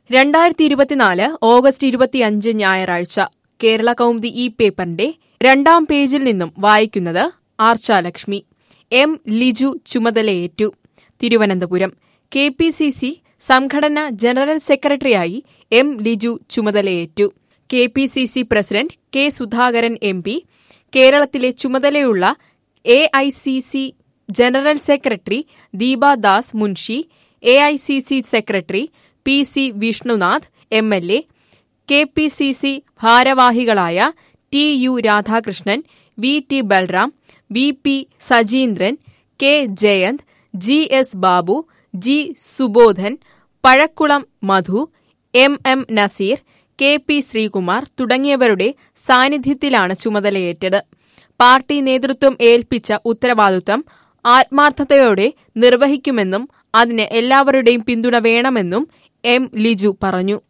രണ്ടായിരത്തി ഇരുപത്തിനാല് ഓഗസ്റ്റ് ഇരുപത്തിയഞ്ച് ഞായറാഴ്ച കേരള കൗമുദി ഈ പേപ്പറിന്റെ രണ്ടാം പേജിൽ നിന്നും വായിക്കുന്നത് ആർച്ചാലക്ഷ്മി എം ലിജു ചുമതലയേറ്റു Thiruvananthapuram K P C C സംഘടന ജനറൽ സെക്രട്ടറിയായി എം ലിജു ചുമതലയേറ്റു K P C C president K Sudhakaran M P കേരളത്തിലെ ചുമതലയുള്ള A I C C general secretary Deepa Das Munshi A I C C secretary P C Vishnunath M L A K P C C ഭാരവാഹികളായ T U Radhakrishnan V T Balram V P Sajeendran K Jayanth G S Babu G Subodhan Pazhakulam Madhu M M Naseer K P Sreekumar തുടങ്ങിയവരുടെ സാന്നിധ്യത്തിലാണ് ചുമതലയേറ്റത് party നേതൃത്വം ഏൽപ്പിച്ച ഉത്തരവാദിത്വം ആത്മാർത്ഥതയോടെ നിർവഹിക്കുമെന്നും അതിന് എല്ലാവരുടെയും പിന്തുണ വേണമെന്നും എം ലിജു പറഞ്ഞു